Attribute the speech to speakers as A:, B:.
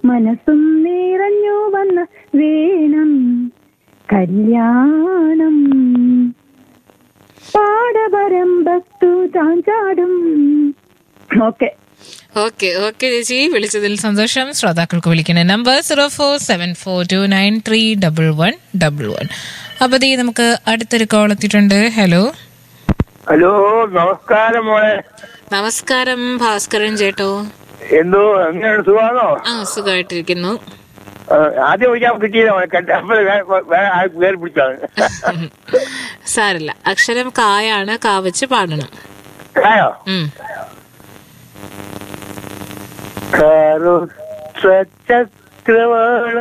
A: മനസ്സും നിറഞ്ഞു വന്ന വേണം കല്യാണം പാടവരമ്പത്തു താഞ്ചാടും ഓക്കെ
B: ഓക്കെ ഓക്കെ ചേച്ചി വിളിച്ചതിൽ സന്തോഷം ശ്രോതാക്കൾക്ക് വിളിക്കുന്ന number zero four seven four two nine three double one double one അപ്പൊ ദേ നമുക്ക് അടുത്തൊരു കോൾ എത്തിയിട്ടുണ്ട് ഹലോ
C: ഹലോ നമസ്കാരം മോളെ
B: നമസ്കാരം ഭാസ്കരൻ ചേട്ടോ
C: എന്തോ എങ്ങനെയാണ് സുഖമാണോ
B: ആ സുഖമായിട്ടിരിക്കുന്നു
C: ആ, ആദ്യം വിളിക്കാൻ കിട്ടിയില്ല മോളെ കണ്ട അപ്പോൾ വേറെ ആൾ വേറെ പിടിച്ചാണ്
B: സാരില്ല അക്ഷരം കായാണ് കാ വെച്ച് പാടണം
C: ആയോ
B: ഉം.
C: കറുത്ത ചക്രവാള